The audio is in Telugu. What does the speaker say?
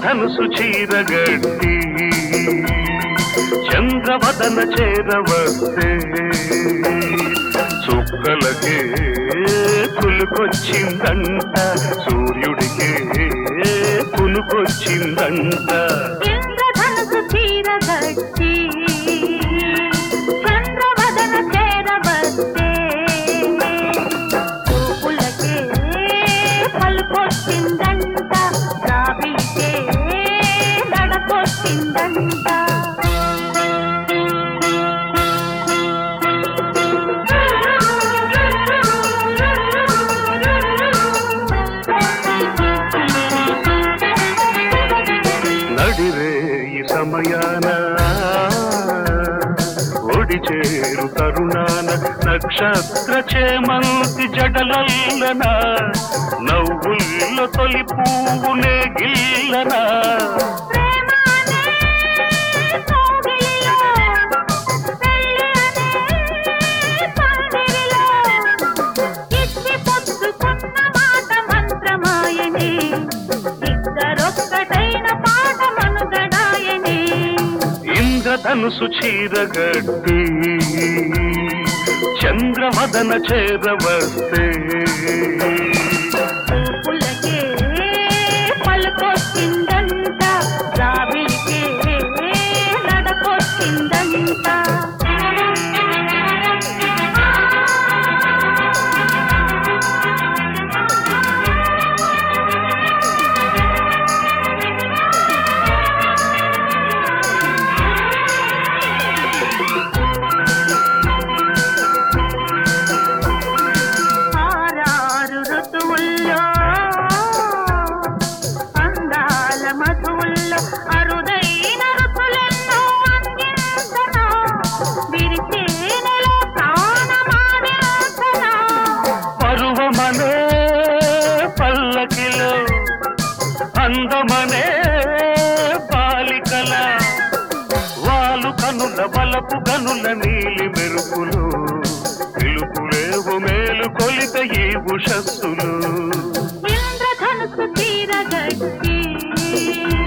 ఇంద్రధనుసు చీరగట్టి చంద్రవదన చేరవస్తే చుక్కలకే కులుకొచ్చిందంట సూర్యుడికే కులుకొచ్చిందంట ఇంద్రధనుసు చీరగట్టి చంద్రవదన చేరవస్తే చూపులకే పలుకొచ్చిందంట రావికే నడకొచ్చిందంట నడిరే ఈ సమయాన ఒడి చేరు తరుణాన నక్షత్ర చేమంతి జడలల్లన నవ్వుల్లో తొలి పువ్వునే గిల్లనా ప్రేమానే కౌగిలిలో పెళ్ళి అనే పందిరిలో ఇచ్చి పొద్దుకున్న మాట మంత్రమాయని ఇద్దరొక్కటైన పాట మనుగడాయని ఇంద్రధనుసు చీరగట్టి చంద్రమదన చేరవస్తే చూపులకే పలుకొచ్చిందంట రావిలికే నడకొచ్చిందంట ఆరారు ఋతువుల్లో అందాల మధువుల్లో అరుదైన ఋతులెన్నో అందించనా విరిచేనెలో ప్రాణమానించనా పరువమనే పల్లకిలో అందమనే బాలికల వాలు కనుల వలపు కనుల నీలి మెరుపులు పిలుపులేవు మేలు కొలిత ఈ ఉషస్సులు ఇంద్రధనుసు తీరగట్టి